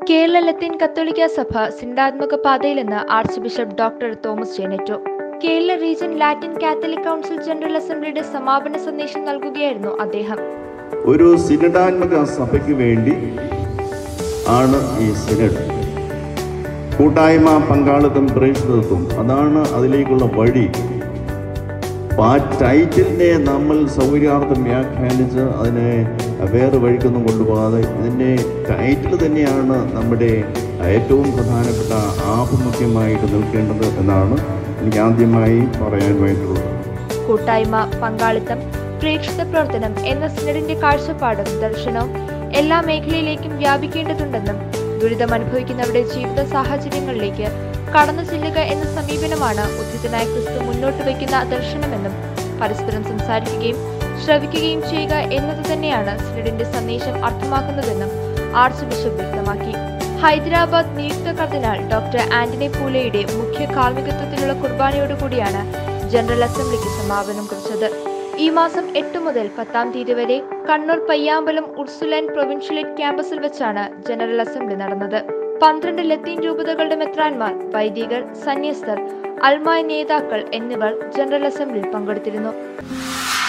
കേരള ലത്തീൻ കത്തോലിക്ക സഭ സിണ്ടാത്മക പാതയിലെന്ന് archbishop doctor Thomas J Netto Kerala region Latin Catholic council general അസംബ്ലിയുടെ സമാപന സന്ദേശം നൽകുകയായിരുന്നു അദ്ദേഹം ഒരു സിനഡാത്മക സഭയ്ക്ക് വേണ്ടി ആണ് ഈ സിനഡ് കൂട്ടായ്മ പങ്കാളിത്തം പ്രേക്ഷിതത്വം അതാണ് അതിലേക്കുള്ള വഴി അപ്പൊ ആ ടൈറ്റിലിനെ നമ്മൾ സൗകര്യാർത്ഥം വ്യാഖ്യാനിച്ച് അതിനെ വേറെ വഴിക്കൊന്നും കൊണ്ടുപോകാതെ ഇതിൻ്റെ ടൈറ്റിൽ തന്നെയാണ് നമ്മുടെ ഏറ്റവും പ്രധാനപ്പെട്ട ആഭിമുഖ്യമായിട്ട് നിൽക്കേണ്ടത് എന്നാണ് എനിക്ക് ആദ്യമായി പറയാൻ വേണ്ടിയിട്ടുള്ളത് കൂട്ടായ്മ പങ്കാളിത്തം പ്രേക്ഷിത പ്രവർത്തനം എന്ന സിനഡിന്റെ കാഴ്ചപ്പാടും ദർശനവും എല്ലാ മേഖലയിലേക്കും വ്യാപിക്കേണ്ടതുണ്ടെന്നും ദുരിതം അനുഭവിക്കുന്നവരുടെ ജീവിത സാഹചര്യങ്ങളിലേക്ക് കടന്നു ചെല്ലുക എന്ന സമീപനമാണ് ഉദ്ധിതനായ ക്രിസ്തു മുന്നോട്ട് വയ്ക്കുന്ന ദർശനമെന്നും പരസ്പരം സംസാരിക്കുകയും ശ്രവിക്കുകയും ചെയ്യുക എന്നത് തന്നെയാണ് സിനഡിന്റെ സന്ദേശം അർത്ഥമാക്കുന്നതെന്നും ആർച്ച് ബിഷപ്പ് വ്യക്തമാക്കി ഹൈദരാബാദ് നിയുക്ത കർദിനാൾ ഡോക്ടർ ആന്റണി പൂലെയുടെ മുഖ്യ കാർമ്മികത്വത്തിലുള്ള കുർബാനയോടുകൂടിയാണ് ജനറൽ അസംബ്ലിക്ക് സമാപനം കുറിച്ചത് ഈ മാസം എട്ട് മുതൽ പത്താം തീയതി വരെ കണ്ണൂർ പയ്യാമ്പലം ഉർസുലൻ പ്രൊവിൻഷ്യലേറ്റ് ക്യാമ്പസിൽ വെച്ചാണ് ജനറൽ അസംബ്ലി നടന്നത് പന്ത്രണ്ട് ലത്തീൻ രൂപതകളുടെ മെത്രാൻമാർ വൈദികർ സന്യസ്തർ അൽമായ നേതാക്കൾ എന്നിവർ ജനറൽ അസംബ്ലിയിൽ പങ്കെടുത്തിരുന്നു